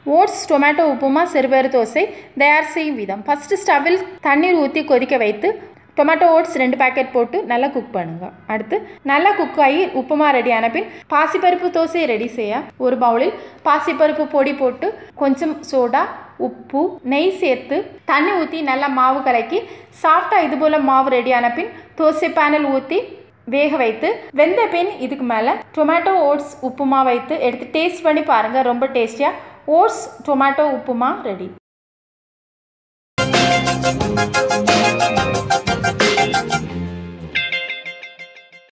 oats tomato upma சிறுபயிறு தோசை தயார் செய்யும் விதம் ஃபஸ்ட்டு ஸ்டவ்வில் தண்ணீர் ஊற்றி கொதிக்க வைத்து டொமேட்டோ ஓட்ஸ் ரெண்டு பேக்கெட் போட்டு நல்லா குக் பண்ணுங்க அடுத்து நல்லா குக் ஆகி உப்புமா ரெடி ஆன பின் பாசிப்பருப்பு தோசை ரெடி செய்ய ஒரு பவுலில் பாசிப்பருப்பு பொடி போட்டு கொஞ்சம் சோடா உப்பு நெய் சேர்த்து தண்ணி ஊற்றி நல்லா மாவு கலக்கி சாஃப்டாக இது போல் மாவு ரெடி ஆன பின் தோசை பேனல் ஊற்றி வேக வைத்து வெந்த பின் இதுக்கு மேலே டொமேட்டோ ஓட்ஸ் உப்புமா வைத்து எடுத்து டேஸ்ட் பண்ணி பாருங்கள் ரொம்ப டேஸ்டியாக ஓட்ஸ் டொமேட்டோ உப்புமா ரெடி